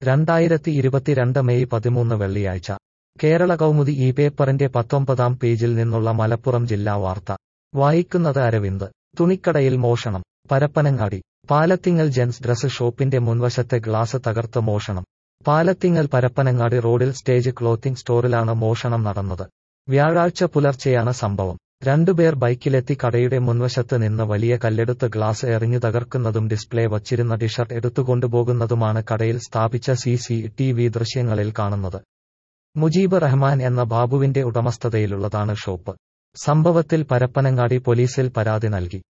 രണ്ടായിരത്തി ഇരുപത്തിരണ്ട് മെയ് പതിമൂന്ന് വെള്ളിയാഴ്ച കേരള കൗമുദി ഈ പേപ്പറിന്റെ പത്തൊമ്പതാം പേജിൽ നിന്നുള്ള മലപ്പുറം ജില്ലാ വാർത്ത വായിക്കുന്നത് അരവിന്ദ് തുണിക്കടയിൽ മോഷണം പരപ്പനങ്ങാടി പാലത്തിങ്ങൽ ജെൻസ് ഡ്രസ് ഷോപ്പിന്റെ മുൻവശത്തെ ഗ്ലാസ് തകർത്ത് മോഷണം പാലത്തിങ്ങൽ പരപ്പനങ്ങാടി റോഡിൽ സ്റ്റേജ് ക്ലോത്തിംഗ് സ്റ്റോറിലാണ് മോഷണം നടന്നത് വ്യാഴാഴ്ച പുലർച്ചെയാണ് സംഭവം രണ്ടുപേർ ബൈക്കിലെത്തി കടയുടെ മുൻവശത്ത് നിന്ന് വലിയ കല്ലെടുത്ത് ഗ്ലാസ് എറിഞ്ഞു തകർക്കുന്നതും ഡിസ്പ്ലേ വച്ചിരുന്ന ടിഷർട്ട് എടുത്തുകൊണ്ടുപോകുന്നതുമാണ് കടയിൽ സ്ഥാപിച്ച സി സി ടി വി ദൃശ്യങ്ങളിൽ കാണുന്നത് മുജീബ് റഹ്മാൻ എന്ന ബാബുവിന്റെ ഉടമസ്ഥതയിലുള്ളതാണ് ഷോപ്പ് സംഭവത്തിൽ പരപ്പനങ്ങാടി പോലീസിൽ പരാതി നൽകി